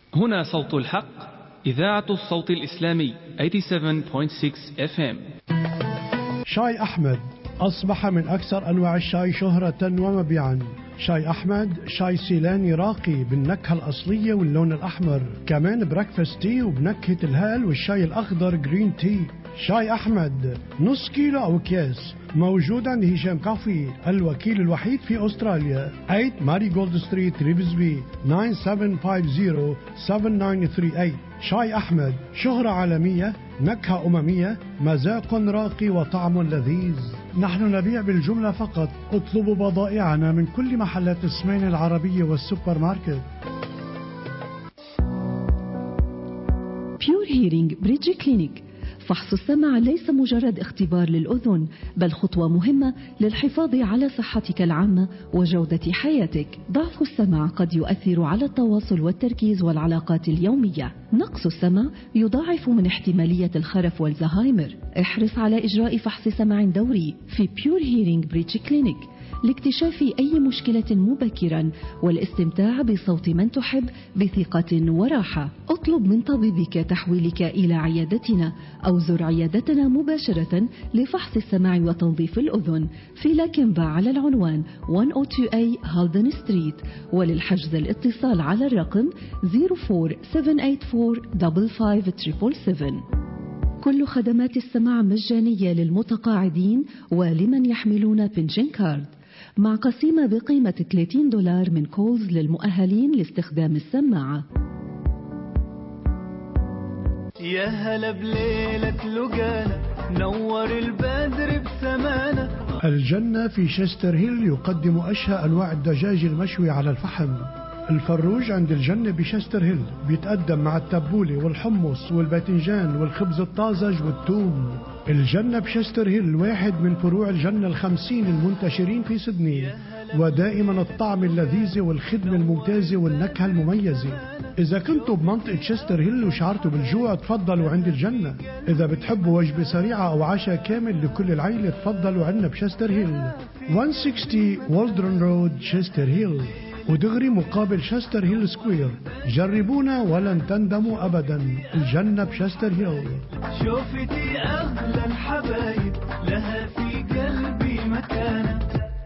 هنا صوت الحق إذاعة الصوت الإسلامي 87.6 FM شاي أحمد أصبح من أكثر أنواع الشاي شهرة ومبيعا شاي أحمد شاي سيلاني راقي بالنكهة الأصلية واللون الأحمر كمان بريكفاست تي وبنكهة الهال والشاي الأخضر جرين تي شاي أحمد نص كيلو أو أكياس موجود عند هشام كافي الوكيل الوحيد في أستراليا 8 ماري جولد ستريت ريفزبي 9750-7938 شاي أحمد شهرة عالمية نكهة أممية مذاق راقي وطعم لذيذ نحن نبيع بالجملة فقط اطلبوا بضائعنا من كل محلات السمين العربية والسوبر ماركت بيور هيرينج بريدج كلينيك فحص السمع ليس مجرد اختبار للأذن بل خطوة مهمة للحفاظ على صحتك العامة وجودة حياتك ضعف السمع قد يؤثر على التواصل والتركيز والعلاقات اليومية نقص السمع يضاعف من احتمالية الخرف والزهايمر احرص على إجراء فحص سمع دوري في بيور هيرينج بريتش كلينيك لاكتشاف أي مشكلة مبكرا والاستمتاع بصوت من تحب بثقة وراحة اطلب من طبيبك تحويلك إلى عيادتنا أو زر عيادتنا مباشرة لفحص السمع وتنظيف الأذن في لاكنبا على العنوان 102A هالدن ستريت وللحجز الاتصال على الرقم 04784 كل خدمات السماع مجانية للمتقاعدين ولمن يحملون بنشن كارد مع قسيمة بقيمة 30 دولار من كولز للمؤهلين لاستخدام السماعة يا هلا بليلة لقانا نور البدر بسمانا الجنة في شستر هيل يقدم أشهى أنواع الدجاج المشوي على الفحم الفروج عند الجنة بشستر هيل بيتقدم مع التبولة والحمص والباذنجان والخبز الطازج والثوم الجنة بشستر هيل واحد من فروع الجنة الخمسين المنتشرين في سدني ودائما الطعم اللذيذ والخدمة الممتازة والنكهة المميزة إذا كنتوا بمنطقة شستر هيل وشعرتوا بالجوع تفضلوا عند الجنة إذا بتحبوا وجبة سريعة أو عشاء كامل لكل العيلة تفضلوا عنا بشستر هيل 160 والدرن رود شستر هيل ودغري مقابل شستر هيل سكوير جربونا ولن تندموا أبدا الجنة بشستر هيل شوفتي أغلى الحبايب لها في قلبي مكانة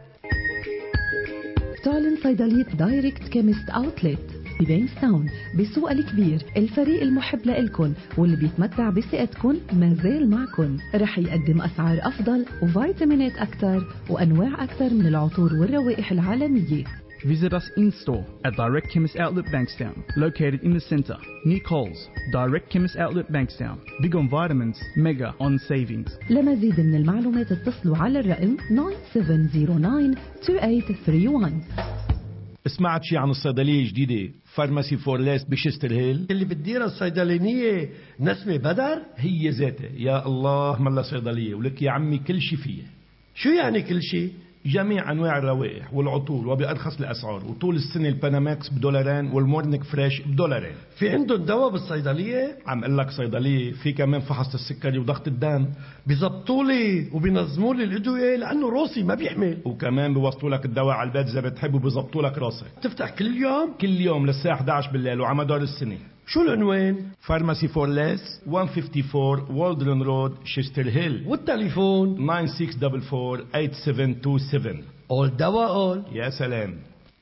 تعلن صيدلية دايركت كيمست اوتلت ببينستاون بالسوق الكبير الفريق المحب لإلكن واللي بيتمتع بثقتكن ما زال معكن رح يقدم أسعار أفضل وفيتامينات أكثر وأنواع أكثر من العطور والروائح العالمية Visit us in store at Direct Chemist Outlet Bankstown, located in the centre, near Coles. Direct Chemist Outlet Bankstown. Big on vitamins, mega on savings. لمزيد من المعلومات اتصلوا على الرقم 97092831 سمعت شي عن الصيدلية الجديدة فارماسي فور ليس بشستر هيل اللي بتديرها الصيدلانية نسمة بدر هي ذاتها يا الله ملا صيدلية ولك يا عمي كل شي فيها شو يعني كل شيء جميع انواع الروائح والعطور وبارخص الاسعار وطول السنه الباناماكس بدولارين والمورنيك فريش بدولارين في عندهم دواء بالصيدلية عم اقول لك صيدليه في كمان فحص السكري وضغط الدم بيزبطوا لي وبينظموا لي الادوية لانه روسي ما بيحمل وكمان بيوصلوا لك الدواء على البيت اذا بتحب وبيظبطوا لك راسك تفتح كل يوم كل يوم للساعه 11 بالليل وعلى مدار السنه شو العنوان فارماسي فور ليس 154 والدرن رود شيستر هيل والتليفون 9644 اول دواء اول يا سلام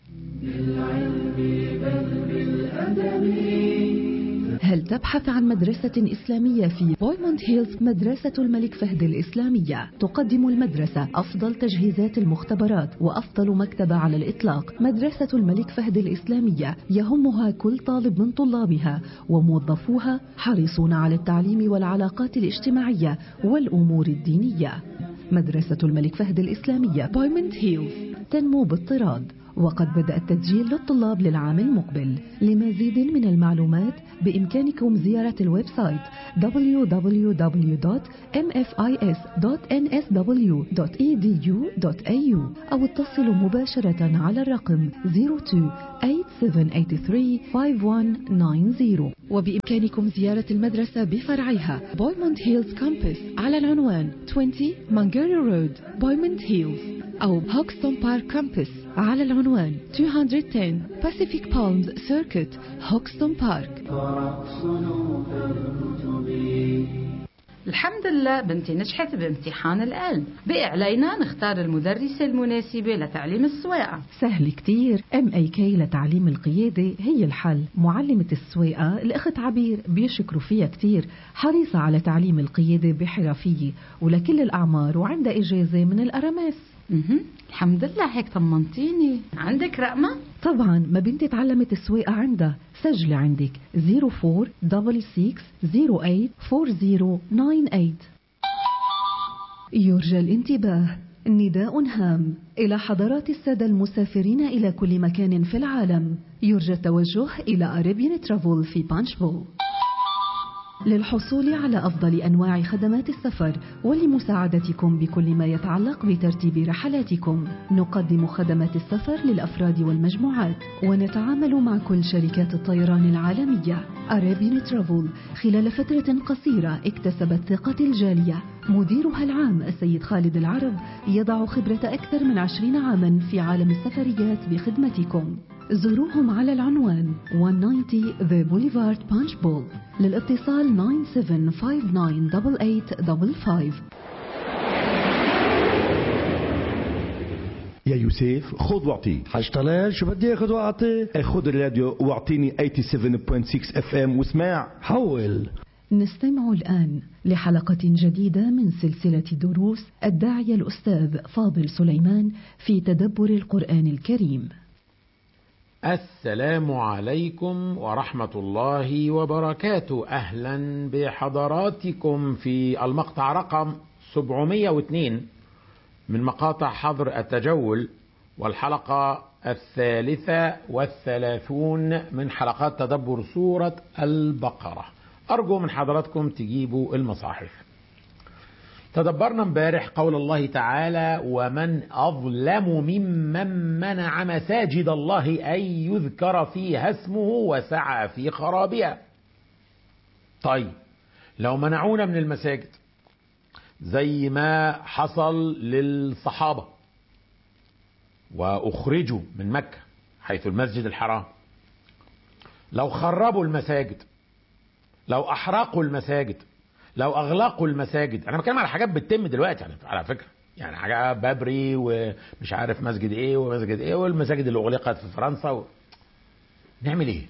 هل تبحث عن مدرسة إسلامية في بويموند هيلز مدرسة الملك فهد الإسلامية تقدم المدرسة أفضل تجهيزات المختبرات وأفضل مكتبة على الإطلاق مدرسة الملك فهد الإسلامية يهمها كل طالب من طلابها وموظفوها حريصون على التعليم والعلاقات الاجتماعية والأمور الدينية مدرسة الملك فهد الإسلامية بويموند هيلز تنمو باضطراد وقد بدأ التسجيل للطلاب للعام المقبل لمزيد من المعلومات بإمكانكم زيارة الويب سايت www.mfis.nsw.edu.au أو اتصلوا مباشرة على الرقم 02-8783-5190 وبإمكانكم زيارة المدرسة بفرعها بويموند هيلز كامبس على العنوان 20 مانجاري رود بويموند هيلز أو هوكستون بارك كامبس على العنوان العنوان 210 Pacific Palms Circuit Hoxton Park الحمد لله بنتي نجحت بامتحان العلم بقي علينا نختار المدرسة المناسبة لتعليم السواقة سهل كتير ام اي كي لتعليم القيادة هي الحل معلمة السواقة الأخت عبير بيشكروا فيها كتير حريصة على تعليم القيادة بحرفية ولكل الأعمار وعندها إجازة من الأرامس مهم. الحمد لله هيك طمنتيني عندك رقمة؟ طبعا ما بنتي تعلمت السواقة عندها سجلي عندك 0466084098 يرجى الانتباه نداء هام إلى حضرات السادة المسافرين إلى كل مكان في العالم يرجى التوجه إلى أريبيان ترافل في بانشفول للحصول على أفضل أنواع خدمات السفر ولمساعدتكم بكل ما يتعلق بترتيب رحلاتكم نقدم خدمات السفر للأفراد والمجموعات ونتعامل مع كل شركات الطيران العالمية أرابين ترافل خلال فترة قصيرة اكتسبت ثقة الجالية مديرها العام السيد خالد العرب يضع خبرة أكثر من عشرين عاما في عالم السفريات بخدمتكم زوروهم على العنوان 190 The Boulevard Punch Bowl للاتصال 97598855 يا يوسف خذ واعطي حشتغل شو بدي اخذ واعطي خذ الراديو واعطيني 87.6 اف ام واسمع حول نستمع الآن لحلقة جديدة من سلسلة دروس الداعية الأستاذ فاضل سليمان في تدبر القرآن الكريم السلام عليكم ورحمة الله وبركاته أهلا بحضراتكم في المقطع رقم 702 من مقاطع حظر التجول والحلقة الثالثة والثلاثون من حلقات تدبر سورة البقرة أرجو من حضراتكم تجيبوا المصاحف تدبرنا امبارح قول الله تعالى ومن أظلم ممن منع مساجد الله أن يذكر فيها اسمه وسعى في خرابها طيب لو منعونا من المساجد زي ما حصل للصحابة وأخرجوا من مكة حيث المسجد الحرام لو خربوا المساجد لو أحرقوا المساجد لو أغلقوا المساجد أنا بتكلم على حاجات بتتم دلوقتي على- على فكرة يعني حاجات بابري ومش عارف مسجد ايه ومسجد ايه والمساجد اللي اغلقت في فرنسا و... نعمل ايه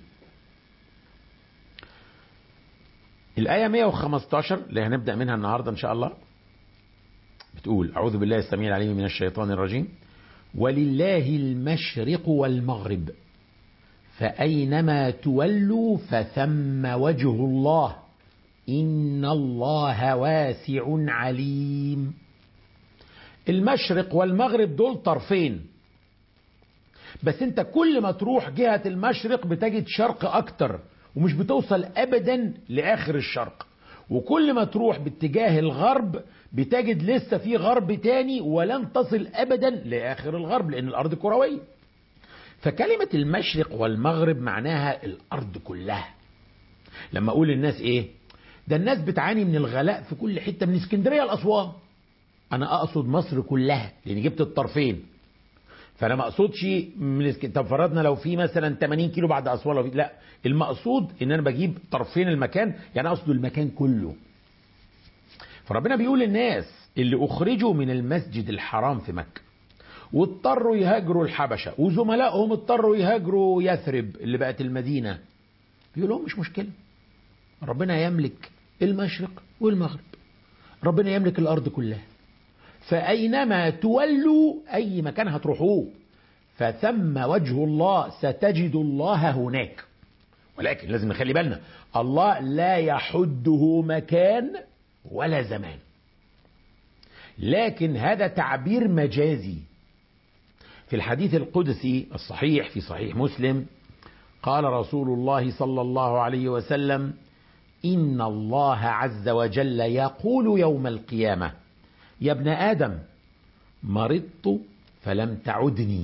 الآية 115 اللي هنبدأ منها النهاردة إن شاء الله بتقول أعوذ بالله السميع العليم من الشيطان الرجيم ولله المشرق والمغرب فأينما تولوا فثم وجه الله إن الله واسع عليم المشرق والمغرب دول طرفين بس انت كل ما تروح جهة المشرق بتجد شرق اكتر ومش بتوصل ابدا لاخر الشرق وكل ما تروح باتجاه الغرب بتجد لسه في غرب تاني ولن تصل ابدا لاخر الغرب لان الارض كروية فكلمة المشرق والمغرب معناها الارض كلها لما اقول للناس ايه ده الناس بتعاني من الغلاء في كل حتة من اسكندرية لأسوان انا اقصد مصر كلها لان جبت الطرفين فانا ما اقصدش من اسك... طب فرضنا لو في مثلا 80 كيلو بعد اسوان لو في... لا المقصود ان انا بجيب طرفين المكان يعني اقصد المكان كله فربنا بيقول للناس اللي اخرجوا من المسجد الحرام في مكه واضطروا يهاجروا الحبشه وزملائهم اضطروا يهاجروا يثرب اللي بقت المدينه بيقول لهم مش مشكله ربنا يملك المشرق والمغرب ربنا يملك الارض كلها فأينما تولوا أي مكان هتروحوه فثم وجه الله ستجد الله هناك ولكن لازم نخلي بالنا الله لا يحده مكان ولا زمان لكن هذا تعبير مجازي في الحديث القدسي الصحيح في صحيح مسلم قال رسول الله صلى الله عليه وسلم إن الله عز وجل يقول يوم القيامة يا ابن آدم مرضت فلم تعدني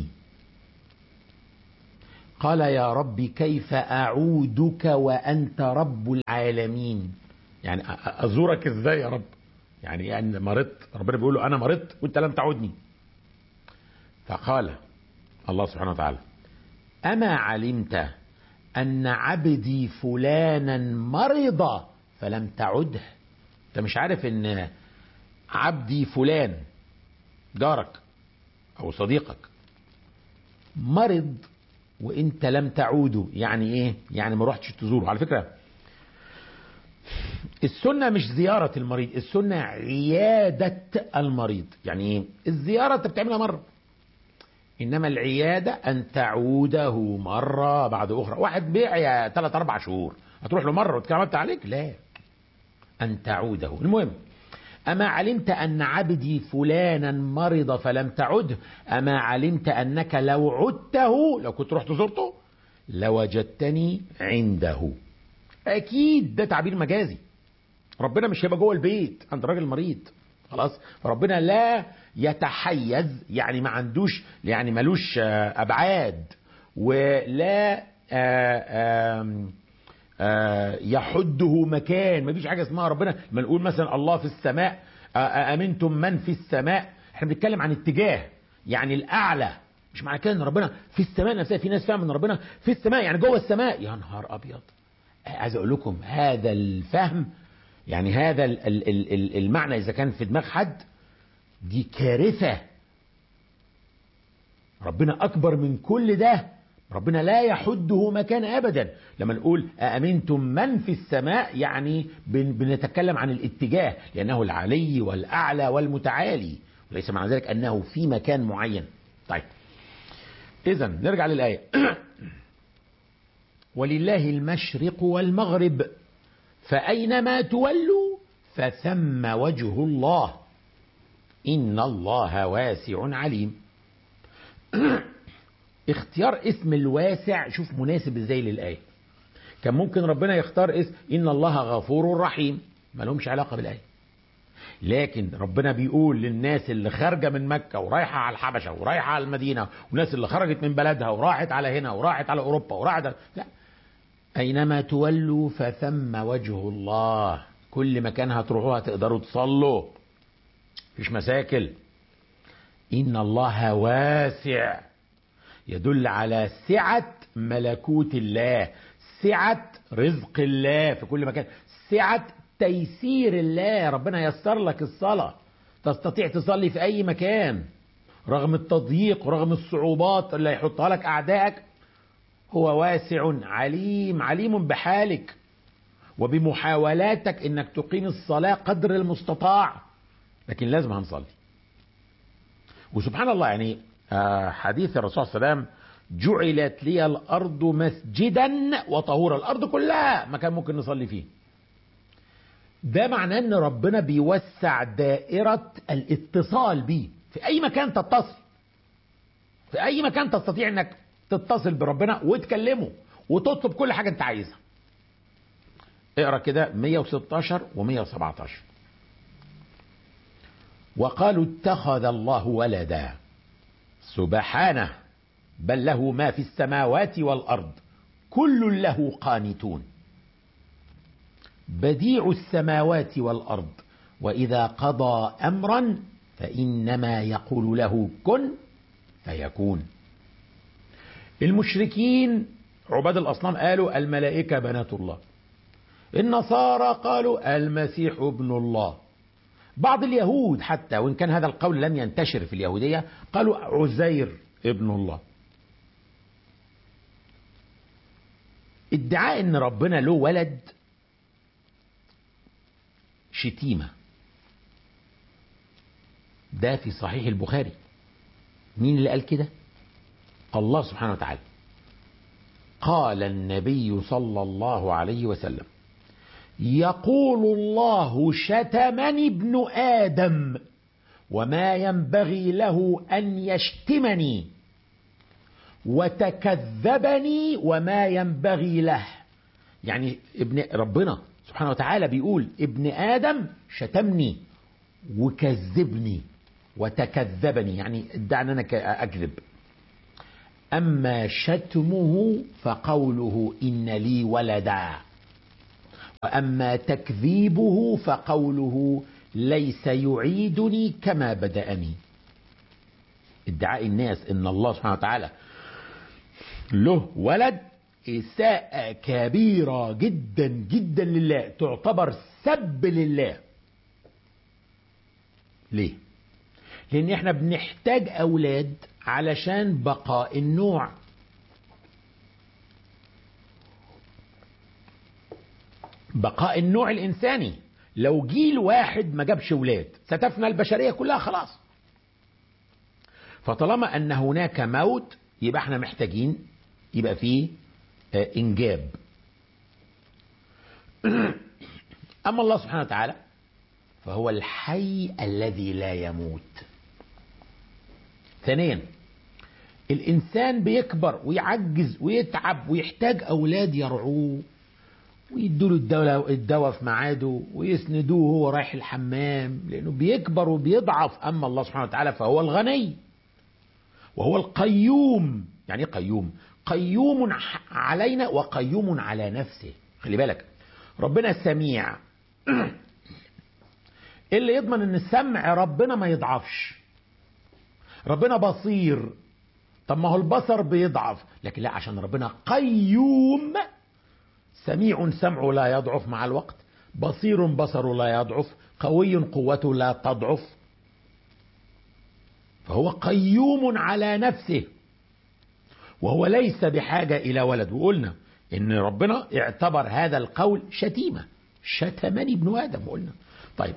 قال يا رب كيف أعودك وأنت رب العالمين يعني أزورك إزاي يا رب يعني يعني مرضت ربنا بيقول له أنا مرضت وأنت لم تعودني فقال الله سبحانه وتعالى أما علمت أن عبدي فلانا مرض فلم تعده أنت مش عارف أن عبدي فلان جارك أو صديقك مرض وانت لم تعوده يعني ايه يعني ما رحتش تزوره على فكره السنة مش زيارة المريض السنة عيادة المريض يعني ايه الزيارة انت بتعملها مرة انما العيادة ان تعوده مرة بعد اخرى واحد بيع ثلاث اربع شهور هتروح له مرة وتكلم عملت عليك لا ان تعوده المهم أما علمت أن عبدي فلانا مرض فلم تعده أما علمت أنك لو عدته لو كنت رحت زرته لوجدتني عنده أكيد ده تعبير مجازي ربنا مش هيبقى جوه البيت عند راجل مريض خلاص فربنا لا يتحيز يعني ما عندوش يعني ملوش أبعاد ولا آآ آآ يحده مكان ما فيش حاجه اسمها ربنا ما نقول مثلا الله في السماء امنتم من في السماء احنا بنتكلم عن اتجاه يعني الاعلى مش معنى كده ان ربنا في السماء نفسها في ناس فاهم ان ربنا في السماء يعني جوه السماء يا نهار ابيض عايز اقول لكم هذا الفهم يعني هذا المعنى اذا كان في دماغ حد دي كارثه ربنا اكبر من كل ده ربنا لا يحده مكان ابدا لما نقول أأمنتم من في السماء يعني بنتكلم عن الاتجاه لأنه العلي والأعلى والمتعالي وليس معنى ذلك أنه في مكان معين طيب إذا نرجع للآية ولله المشرق والمغرب فأينما تولوا فثم وجه الله إن الله واسع عليم اختيار اسم الواسع شوف مناسب ازاي للآية كان ممكن ربنا يختار اسم إن الله غفور رحيم ما لهمش علاقة بالآية لكن ربنا بيقول للناس اللي خارجة من مكة ورايحة على الحبشة ورايحة على المدينة والناس اللي خرجت من بلدها وراحت على هنا وراحت على أوروبا وراحت على... لا أينما تولوا فثم وجه الله كل مكان هتروحوها تقدروا تصلوا مفيش مشاكل إن الله واسع يدل على سعة ملكوت الله سعة رزق الله في كل مكان سعة تيسير الله ربنا يسر لك الصلاة تستطيع تصلي في أي مكان رغم التضييق ورغم الصعوبات اللي يحطها لك أعدائك هو واسع عليم عليم بحالك وبمحاولاتك انك تقيم الصلاة قدر المستطاع لكن لازم هنصلي وسبحان الله يعني حديث الرسول صلى الله عليه وسلم جعلت لي الأرض مسجدا وطهورا الأرض كلها مكان ممكن نصلي فيه ده معناه ان ربنا بيوسع دائرة الاتصال بيه في اي مكان تتصل في اي مكان تستطيع انك تتصل بربنا وتكلمه وتطلب كل حاجة انت عايزها اقرا كده 116 و117 وقالوا اتخذ الله ولدا سبحانه بل له ما في السماوات والارض كل له قانتون بديع السماوات والارض واذا قضى امرا فانما يقول له كن فيكون المشركين عباد الاصنام قالوا الملائكه بنات الله النصارى قالوا المسيح ابن الله بعض اليهود حتى وان كان هذا القول لم ينتشر في اليهوديه قالوا عزير ابن الله ادعاء ان ربنا له ولد شتيمه ده في صحيح البخاري مين اللي قال كده الله سبحانه وتعالى قال النبي صلى الله عليه وسلم يقول الله شتمني ابن ادم وما ينبغي له ان يشتمني وتكذبني وما ينبغي له يعني ابن ربنا سبحانه وتعالى بيقول ابن ادم شتمني وكذبني وتكذبني يعني ادعى ان انا اكذب اما شتمه فقوله ان لي ولدا واما تكذيبه فقوله ليس يعيدني كما بداني ادعاء الناس ان الله سبحانه وتعالى له ولد إساءة كبيرة جدا جدا لله تعتبر سب لله ليه لان احنا بنحتاج اولاد علشان بقاء النوع بقاء النوع الانساني لو جيل واحد ما جابش ولاد ستفنى البشريه كلها خلاص فطالما ان هناك موت يبقى احنا محتاجين يبقى فيه آه، انجاب اما الله سبحانه وتعالى فهو الحي الذي لا يموت ثانيا الانسان بيكبر ويعجز ويتعب ويحتاج اولاد يرعوه ويدوا له الدواء الدواء في ميعاده ويسندوه وهو رايح الحمام لانه بيكبر وبيضعف اما الله سبحانه وتعالى فهو الغني وهو القيوم يعني ايه قيوم قيوم ح- علينا وقيوم على نفسه خلي بالك ربنا سميع ايه اللي يضمن ان السمع ربنا ما يضعفش ربنا بصير طب ما هو البصر بيضعف لكن لا عشان ربنا قيوم سميع سمعه لا يضعف مع الوقت بصير بصره لا يضعف قوي قوته لا تضعف فهو قيوم على نفسه وهو ليس بحاجة إلى ولد وقلنا إن ربنا اعتبر هذا القول شتيمة شتمني ابن آدم قلنا طيب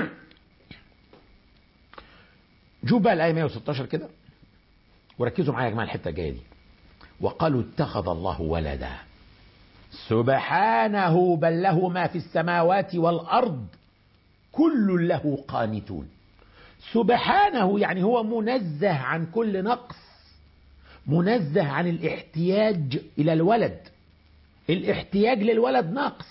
شوف بقى الآية 116 كده وركزوا معايا يا جماعة الحتة الجاية دي وقالوا اتخذ الله ولدا سبحانه بل له ما في السماوات والأرض كل له قانتون سبحانه يعني هو منزه عن كل نقص منزه عن الاحتياج إلى الولد الاحتياج للولد نقص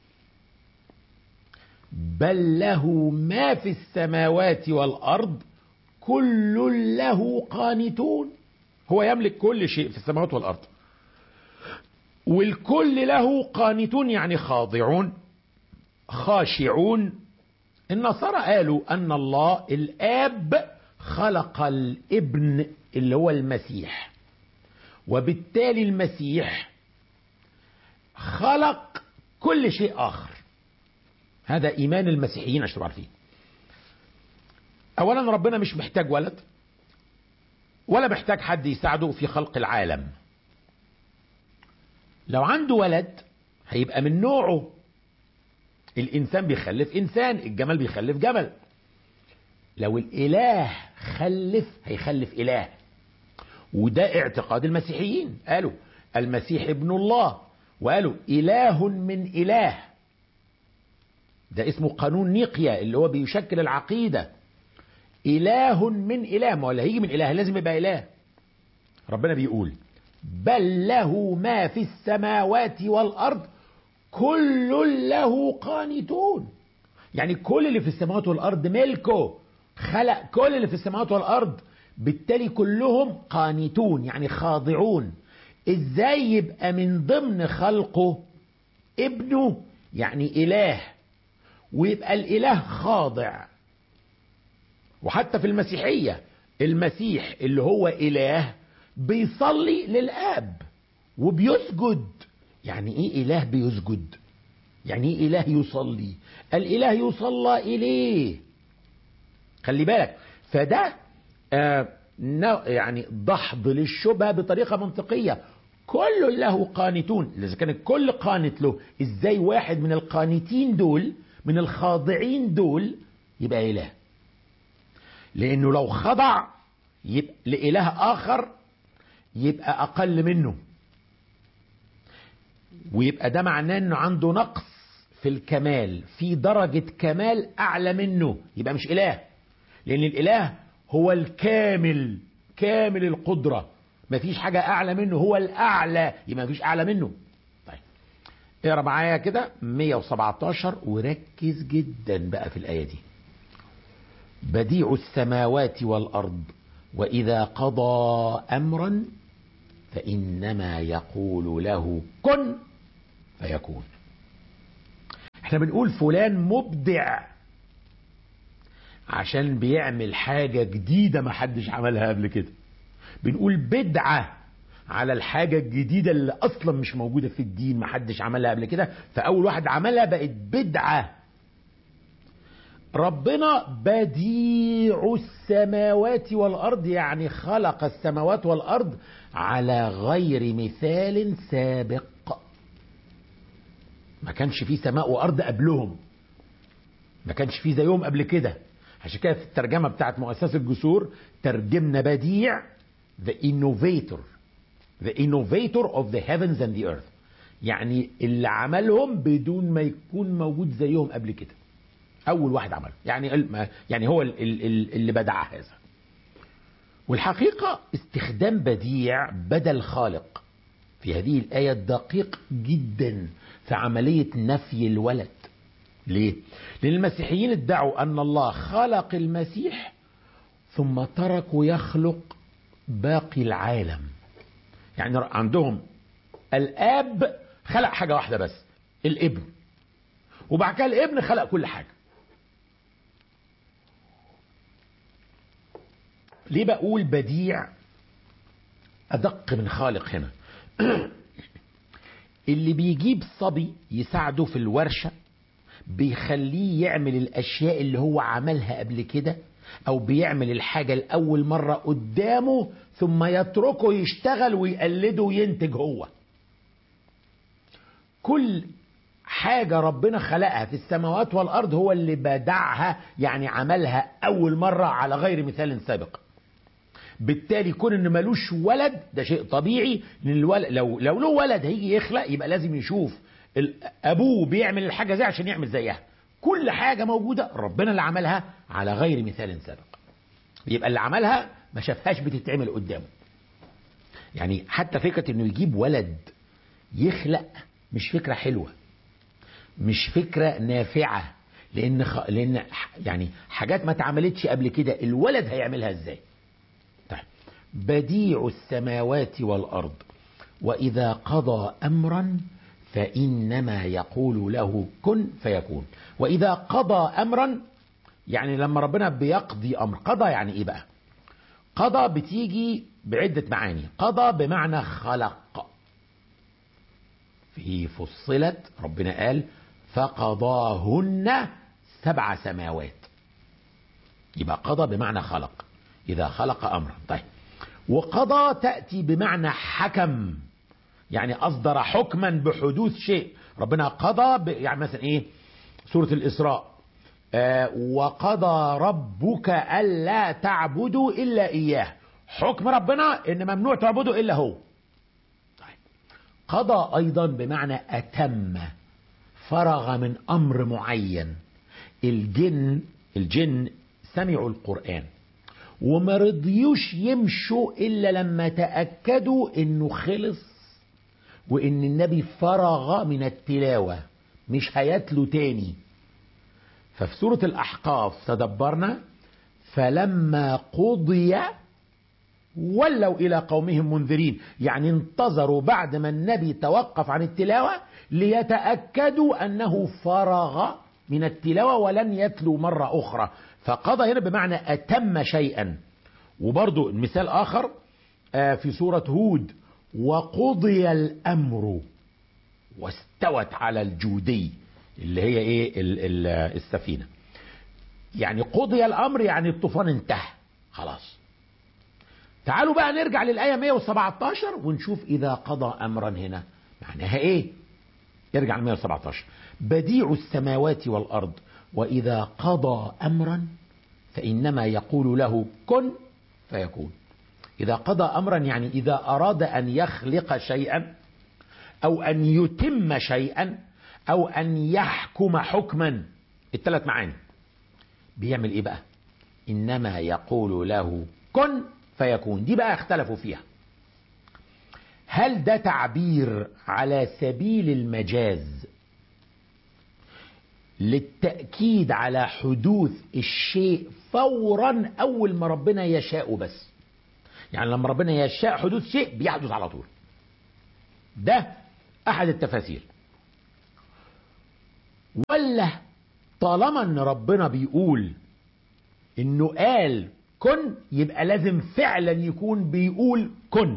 بل له ما في السماوات والأرض كل له قانتون هو يملك كل شيء في السماوات والأرض والكل له قانتون يعني خاضعون خاشعون النصارى قالوا أن الله الآب خلق الابن اللي هو المسيح وبالتالي المسيح خلق كل شيء آخر هذا إيمان المسيحيين عشان تبقوا عارفين أولا ربنا مش محتاج ولد ولا محتاج حد يساعده في خلق العالم لو عنده ولد هيبقى من نوعه الإنسان بيخلف إنسان الجمل بيخلف جمل لو الإله خلف هيخلف إله وده اعتقاد المسيحيين قالوا المسيح ابن الله وقالوا إله من إله ده اسمه قانون نيقيا اللي هو بيشكل العقيدة إله من إله ما هو اللي هيجي من إله لازم يبقى إله ربنا بيقول بل له ما في السماوات والأرض كل له قانتون يعني كل اللي في السماوات والأرض ملكه خلق كل اللي في السماوات والأرض بالتالي كلهم قانتون يعني خاضعون ازاي يبقى من ضمن خلقه ابنه يعني إله ويبقى الإله خاضع وحتى في المسيحية المسيح اللي هو إله بيصلي للآب وبيسجد يعني إيه إله بيسجد يعني إيه إله يصلي الإله يصلى إليه خلي بالك فده آه يعني دحض للشبهة بطريقة منطقية كل له قانتون إذا كان الكل قانت له إزاي واحد من القانتين دول من الخاضعين دول يبقى إله لأنه لو خضع يبقى لإله آخر يبقى أقل منه ويبقى ده معناه أنه عنده نقص في الكمال في درجة كمال أعلى منه يبقى مش إله لأن الإله هو الكامل كامل القدرة مفيش حاجة أعلى منه هو الأعلى يبقى مفيش أعلى منه طيب اقرا معايا كده 117 وركز جدا بقى في الآية دي بديع السماوات والأرض وإذا قضى أمرا فإنما يقول له كن فيكون احنا بنقول فلان مبدع عشان بيعمل حاجة جديدة ما حدش عملها قبل كده بنقول بدعة على الحاجة الجديدة اللي أصلا مش موجودة في الدين محدش عملها قبل كده فأول واحد عملها بقت بدعة ربنا بديع السماوات والأرض يعني خلق السماوات والأرض على غير مثال سابق ما كانش في سماء وأرض قبلهم ما كانش في زيهم قبل كده عشان كده في الترجمة بتاعت مؤسسة الجسور ترجمنا بديع the innovator the innovator of the heavens and the earth يعني اللي عملهم بدون ما يكون موجود زيهم قبل كده اول واحد عمله يعني يعني هو اللي بدع هذا والحقيقة استخدام بديع بدل خالق في هذه الآية دقيق جدا في عملية نفي الولد ليه؟ لأن المسيحيين ادعوا أن الله خلق المسيح ثم تركوا يخلق باقي العالم يعني عندهم الآب خلق حاجة واحدة بس الابن وبعد كده الابن خلق كل حاجة ليه بقول بديع أدق من خالق هنا اللي بيجيب صبي يساعده في الورشة بيخليه يعمل الأشياء اللي هو عملها قبل كده أو بيعمل الحاجة لأول مرة قدامه ثم يتركه يشتغل ويقلده وينتج هو كل حاجة ربنا خلقها في السماوات والأرض هو اللي بدعها يعني عملها أول مرة على غير مثال سابق بالتالي كون ان ملوش ولد ده شيء طبيعي لان الولد لو لو له ولد هيجي يخلق يبقى لازم يشوف ابوه بيعمل الحاجه زي عشان يعمل زيها كل حاجه موجوده ربنا اللي عملها على غير مثال سابق يبقى اللي عملها ما شافهاش بتتعمل قدامه يعني حتى فكره انه يجيب ولد يخلق مش فكره حلوه مش فكره نافعه لان خ... لان يعني حاجات ما اتعملتش قبل كده الولد هيعملها ازاي طيب بديع السماوات والارض واذا قضى امرا فانما يقول له كن فيكون واذا قضى امرا يعني لما ربنا بيقضي امر قضى يعني ايه بقى قضى بتيجي بعده معاني قضى بمعنى خلق في فصلت ربنا قال فقضاهن سبع سماوات يبقى قضى بمعنى خلق إذا خلق أمرا طيب وقضى تأتي بمعنى حكم يعني أصدر حكما بحدوث شيء ربنا قضى ب... يعني مثلا إيه سورة الإسراء آه وقضى ربك ألا تعبدوا إلا إياه حكم ربنا إن ممنوع تعبدوا إلا هو طيب قضى أيضا بمعنى أتم فرغ من أمر معين الجن الجن سمعوا القرآن وما رضيوش يمشوا إلا لما تأكدوا إنه خلص وإن النبي فرغ من التلاوة مش هيتلو تاني ففي سورة الأحقاف تدبرنا فلما قضي ولوا إلى قومهم منذرين يعني انتظروا بعد ما النبي توقف عن التلاوة ليتأكدوا أنه فرغ من التلاوة ولن يتلو مرة أخرى فقضى هنا بمعنى أتم شيئا وبرضو مثال آخر في سورة هود وقضي الأمر واستوت على الجودي اللي هي ايه السفينة يعني قضي الأمر يعني الطوفان انتهى خلاص تعالوا بقى نرجع للآية 117 ونشوف إذا قضى أمرا هنا معناها إيه يرجع ل 117 بديع السماوات والأرض وإذا قضى أمرا فإنما يقول له كن فيكون إذا قضى أمرا يعني إذا أراد أن يخلق شيئا أو أن يتم شيئا أو أن يحكم حكما الثلاث معاني بيعمل إيه بقى إنما يقول له كن فيكون دي بقى اختلفوا فيها هل ده تعبير على سبيل المجاز للتأكيد على حدوث الشيء فورا أول ما ربنا يشاء بس يعني لما ربنا يشاء حدوث شيء بيحدث على طول ده أحد التفاسير ولا طالما ان ربنا بيقول انه قال كن يبقى لازم فعلا يكون بيقول كن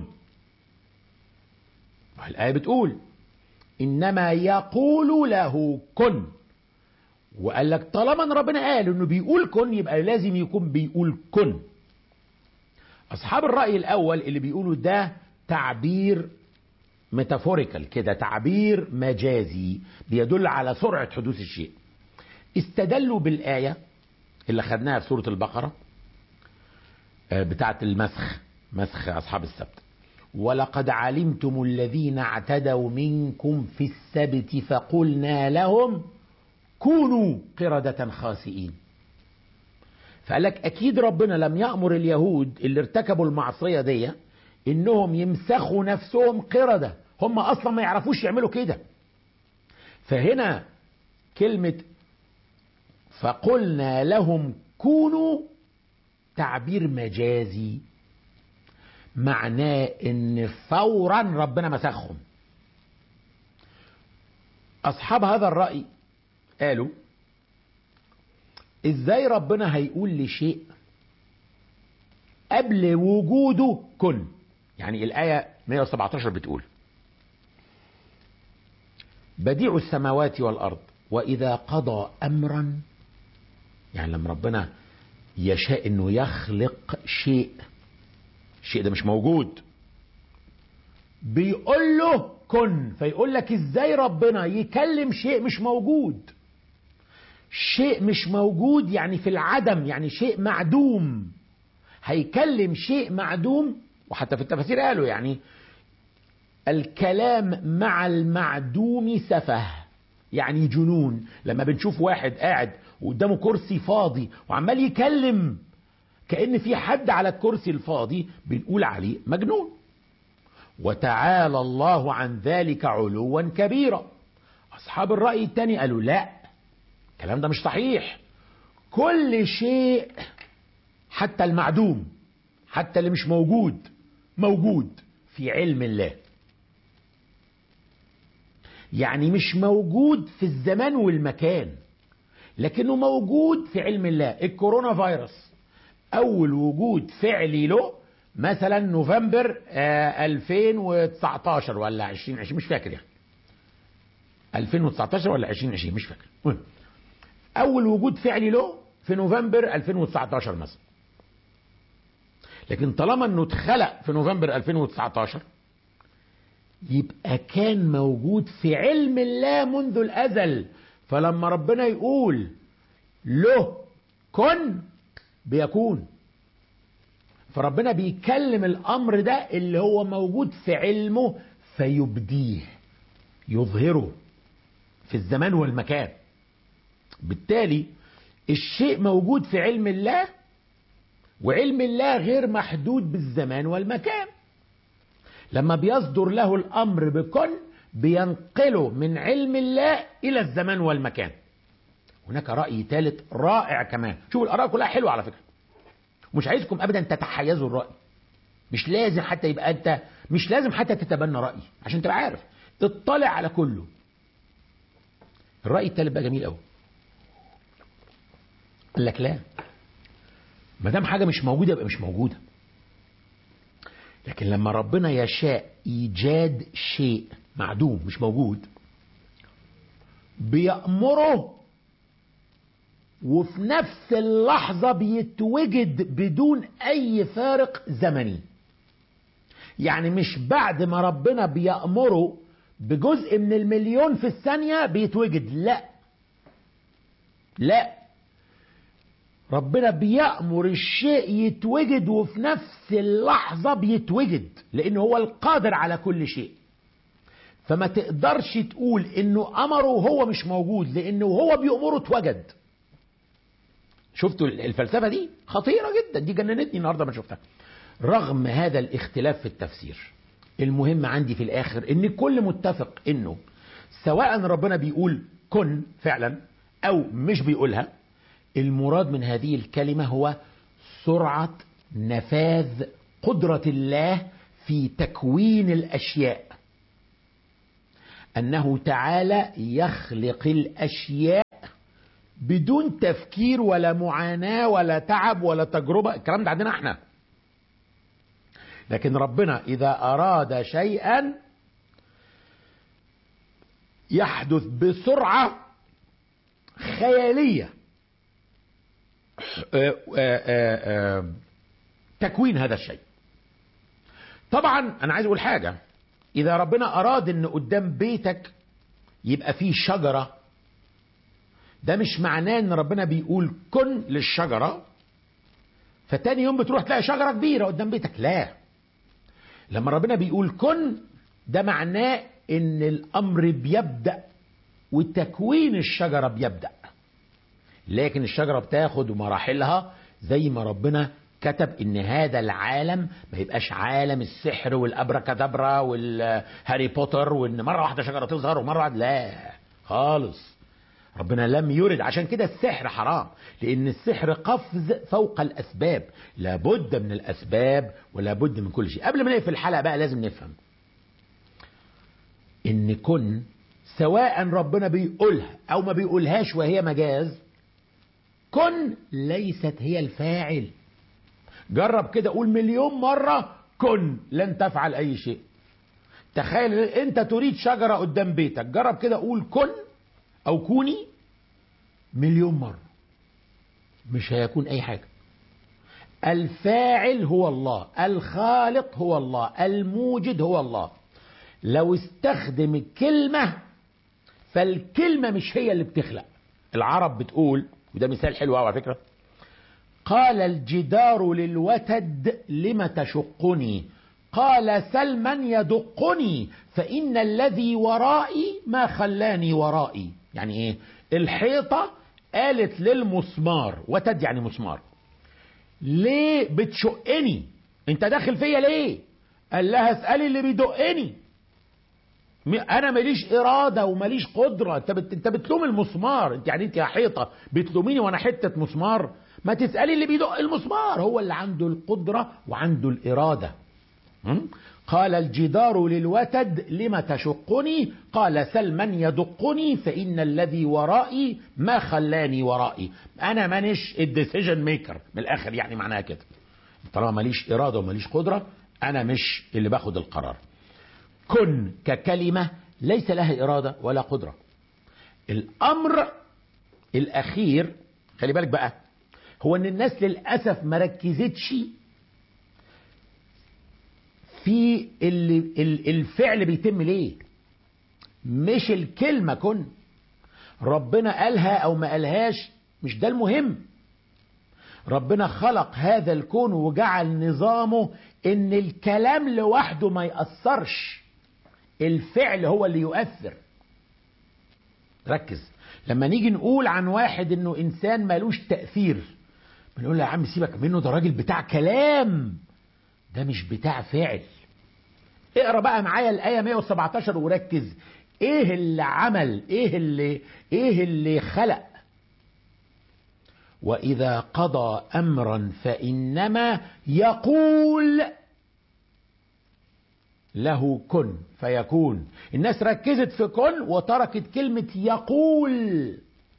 الآية بتقول إنما يقول له كن وقال لك طالما ان ربنا قال انه بيقول كن يبقى لازم يكون بيقول كن اصحاب الراي الاول اللي بيقولوا ده تعبير ميتافوريكال كده تعبير مجازي بيدل على سرعه حدوث الشيء استدلوا بالايه اللي خدناها في سوره البقره بتاعه المسخ مسخ اصحاب السبت ولقد علمتم الذين اعتدوا منكم في السبت فقلنا لهم كونوا قردة خاسئين فقال لك أكيد ربنا لم يأمر اليهود اللي ارتكبوا المعصية دي إنهم يمسخوا نفسهم قردة هم أصلا ما يعرفوش يعملوا كده فهنا كلمة فقلنا لهم كونوا تعبير مجازي معناه ان فورا ربنا مسخهم اصحاب هذا الراي قالوا ازاي ربنا هيقول لشيء قبل وجوده كن يعني الآية 117 بتقول بديع السماوات والأرض وإذا قضى أمرا يعني لما ربنا يشاء انه يخلق شيء الشيء ده مش موجود بيقول له كن فيقول لك ازاي ربنا يكلم شيء مش موجود شيء مش موجود يعني في العدم يعني شيء معدوم هيكلم شيء معدوم وحتى في التفاسير قالوا يعني الكلام مع المعدوم سفه يعني جنون لما بنشوف واحد قاعد وقدامه كرسي فاضي وعمال يكلم كأن في حد على الكرسي الفاضي بنقول عليه مجنون وتعالى الله عن ذلك علوا كبيرا أصحاب الرأي الثاني قالوا لا الكلام ده مش صحيح كل شيء حتى المعدوم حتى اللي مش موجود موجود في علم الله يعني مش موجود في الزمان والمكان لكنه موجود في علم الله الكورونا فيروس اول وجود فعلي له مثلا نوفمبر آه 2019 ولا 2020 مش فاكر يعني 2019 ولا 2020 مش فاكر المهم اول وجود فعلي له في نوفمبر 2019 مثلا لكن طالما انه اتخلق في نوفمبر 2019 يبقى كان موجود في علم الله منذ الازل فلما ربنا يقول له كن بيكون فربنا بيكلم الامر ده اللي هو موجود في علمه فيبديه يظهره في الزمان والمكان بالتالي الشيء موجود في علم الله وعلم الله غير محدود بالزمان والمكان لما بيصدر له الامر بكن بينقله من علم الله الى الزمان والمكان هناك راي ثالث رائع كمان شوفوا الاراء كلها حلوه على فكره مش عايزكم ابدا تتحيزوا الراي مش لازم حتى يبقى انت مش لازم حتى تتبنى رايي عشان تبقى عارف اطلع على كله الراي الثالث بقى جميل قوي قال لك لا ما دام حاجه مش موجوده يبقى مش موجوده لكن لما ربنا يشاء ايجاد شيء معدوم مش موجود بيأمره وفي نفس اللحظة بيتوجد بدون أي فارق زمني يعني مش بعد ما ربنا بيأمره بجزء من المليون في الثانية بيتوجد لا لا ربنا بيأمر الشيء يتوجد وفي نفس اللحظة بيتوجد لأنه هو القادر على كل شيء فما تقدرش تقول انه امره وهو مش موجود لانه هو بيأمره اتوجد شفتوا الفلسفة دي خطيرة جدا دي جننتني النهاردة ما شفتها رغم هذا الاختلاف في التفسير المهم عندي في الاخر ان الكل متفق انه سواء ربنا بيقول كن فعلا او مش بيقولها المراد من هذه الكلمة هو سرعة نفاذ قدرة الله في تكوين الأشياء أنه تعالى يخلق الأشياء بدون تفكير ولا معاناة ولا تعب ولا تجربة الكلام ده عندنا احنا لكن ربنا إذا أراد شيئا يحدث بسرعة خيالية آه، آه، آه، آه، تكوين هذا الشيء طبعا أنا عايز أقول حاجة إذا ربنا أراد أن قدام بيتك يبقى فيه شجرة ده مش معناه ان ربنا بيقول كن للشجرة فتاني يوم بتروح تلاقي شجرة كبيرة قدام بيتك لا لما ربنا بيقول كن ده معناه ان الامر بيبدأ وتكوين الشجرة بيبدأ لكن الشجرة بتاخد مراحلها زي ما ربنا كتب ان هذا العالم ما يبقاش عالم السحر والابركادابرا والهاري بوتر وان مره واحده شجره تظهر ومره واحده لا خالص ربنا لم يرد عشان كده السحر حرام لان السحر قفز فوق الاسباب لابد من الاسباب ولابد من كل شيء قبل ما نقفل الحلقه بقى لازم نفهم ان كن سواء ربنا بيقولها او ما بيقولهاش وهي مجاز كن ليست هي الفاعل جرب كده قول مليون مرة كن لن تفعل أي شيء تخيل أنت تريد شجرة قدام بيتك جرب كده قول كن أو كوني مليون مرة مش هيكون أي حاجة الفاعل هو الله الخالق هو الله الموجد هو الله لو استخدم الكلمة فالكلمة مش هي اللي بتخلق العرب بتقول وده مثال حلو قوي على فكره قال الجدار للوتد لم تشقني قال سل من يدقني فإن الذي ورائي ما خلاني ورائي يعني ايه الحيطة قالت للمسمار وتد يعني مسمار ليه بتشقني انت داخل فيا ليه قال لها اسألي اللي بيدقني انا ماليش اراده وماليش قدره انت بت... انت بتلوم المسمار انت يعني انت يا حيطه بتلوميني وانا حته مسمار ما تسالي اللي بيدق المسمار هو اللي عنده القدره وعنده الاراده م? قال الجدار للوتد لم تشقني قال سل من يدقني فإن الذي ورائي ما خلاني ورائي أنا مانيش الديسيجن ميكر من الآخر يعني معناها كده طالما ماليش إرادة وماليش قدرة أنا مش اللي باخد القرار كن ككلمة ليس لها إرادة ولا قدرة الأمر الأخير خلي بالك بقى هو أن الناس للأسف ما ركزتش في اللي الفعل بيتم ليه مش الكلمة كن ربنا قالها أو ما قالهاش مش ده المهم ربنا خلق هذا الكون وجعل نظامه ان الكلام لوحده ما يأثرش الفعل هو اللي يؤثر ركز لما نيجي نقول عن واحد انه انسان مالوش تأثير بنقول له يا عم سيبك منه ده راجل بتاع كلام ده مش بتاع فعل اقرا بقى معايا الآية 117 وركز ايه اللي عمل ايه اللي ايه اللي خلق وإذا قضى أمرا فإنما يقول له كن فيكون الناس ركزت في كن وتركت كلمة يقول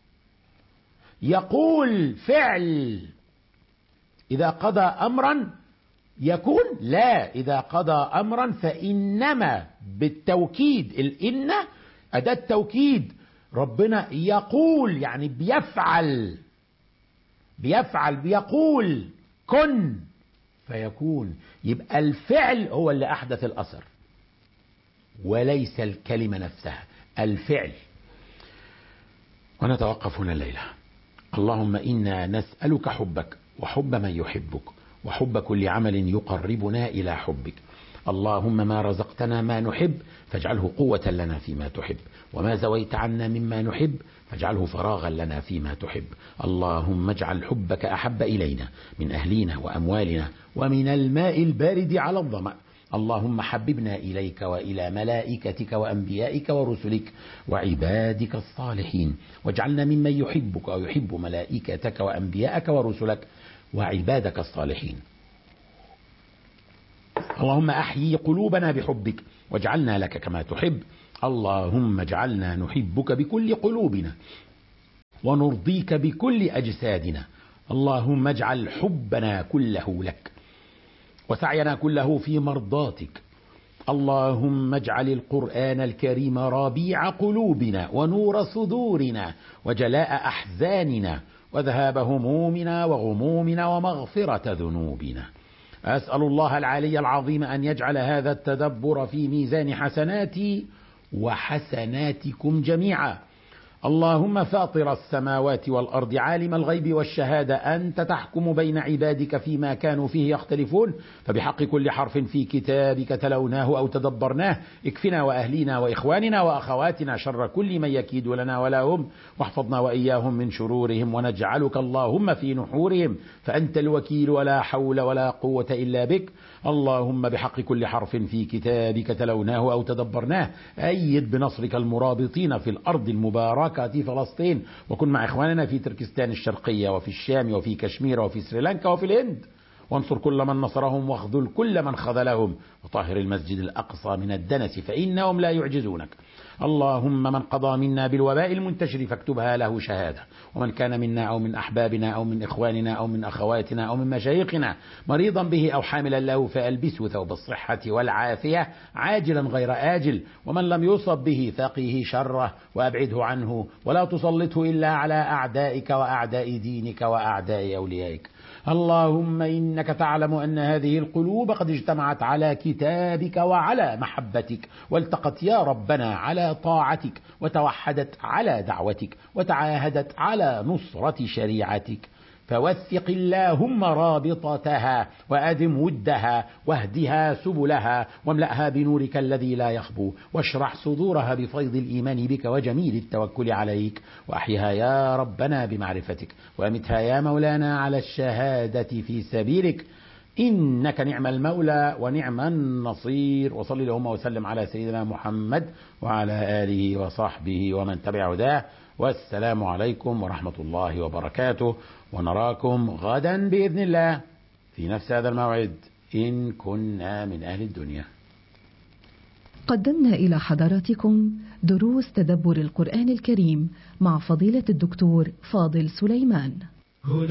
يقول فعل إذا قضى أمرا يكون لا إذا قضى أمرا فإنما بالتوكيد الإن أداة توكيد ربنا يقول يعني بيفعل بيفعل بيقول كن فيكون يبقى الفعل هو اللي أحدث الأثر وليس الكلمة نفسها الفعل ونتوقف هنا الليلة اللهم إنا نسألك حبك وحب من يحبك وحب كل عمل يقربنا إلى حبك اللهم ما رزقتنا ما نحب فاجعله قوة لنا فيما تحب وما زويت عنا مما نحب فاجعله فراغا لنا فيما تحب اللهم اجعل حبك أحب إلينا من أهلنا وأموالنا ومن الماء البارد على الظمأ اللهم حببنا إليك وإلى ملائكتك وأنبيائك ورسلك وعبادك الصالحين واجعلنا ممن يحبك ويحب ملائكتك وأنبيائك ورسلك وعبادك الصالحين اللهم أحيي قلوبنا بحبك واجعلنا لك كما تحب اللهم اجعلنا نحبك بكل قلوبنا ونرضيك بكل أجسادنا اللهم اجعل حبنا كله لك وسعينا كله في مرضاتك اللهم اجعل القرآن الكريم ربيع قلوبنا ونور صدورنا وجلاء أحزاننا وذهاب همومنا وغمومنا ومغفرة ذنوبنا أسأل الله العلي العظيم أن يجعل هذا التدبر في ميزان حسناتي وحسناتكم جميعا اللهم فاطر السماوات والأرض عالم الغيب والشهادة أنت تحكم بين عبادك فيما كانوا فيه يختلفون فبحق كل حرف في كتابك تلوناه أو تدبرناه اكفنا وأهلينا وإخواننا وأخواتنا شر كل من يكيد لنا ولا هم واحفظنا وإياهم من شرورهم ونجعلك اللهم في نحورهم فأنت الوكيل ولا حول ولا قوة إلا بك اللهم بحق كل حرف في كتابك تلوناه أو تدبرناه أيد بنصرك المرابطين في الأرض المباركة فلسطين وكن مع إخواننا في تركستان الشرقية وفي الشام وفي كشمير وفي سريلانكا وفي الهند وانصر كل من نصرهم واخذل كل من خذلهم وطهر المسجد الأقصى من الدنس فإنهم لا يعجزونك اللهم من قضى منا بالوباء المنتشر فاكتبها له شهادة ومن كان منا أو من أحبابنا أو من إخواننا أو من أخواتنا أو من مشايخنا مريضا به أو حاملا له فألبسه ثوب الصحة والعافية عاجلا غير آجل ومن لم يصب به فقه شره وأبعده عنه ولا تسلطه إلا على أعدائك وأعداء دينك وأعداء أوليائك اللهم إنك تعلم أن هذه القلوب قد اجتمعت على كتابك وعلى محبتك والتقت يا ربنا على طاعتك وتوحدت على دعوتك وتعاهدت على نصرة شريعتك فوثق اللهم رابطتها وأدم ودها واهدها سبلها واملأها بنورك الذي لا يخبو واشرح صدورها بفيض الإيمان بك وجميل التوكل عليك وأحيها يا ربنا بمعرفتك وأمتها يا مولانا على الشهادة في سبيلك إنك نعم المولى ونعم النصير وصل اللهم وسلم على سيدنا محمد وعلى آله وصحبه ومن تبع هداه والسلام عليكم ورحمة الله وبركاته ونراكم غدا بإذن الله في نفس هذا الموعد إن كنا من أهل الدنيا قدمنا إلى حضراتكم دروس تدبر القرآن الكريم مع فضيلة الدكتور فاضل سليمان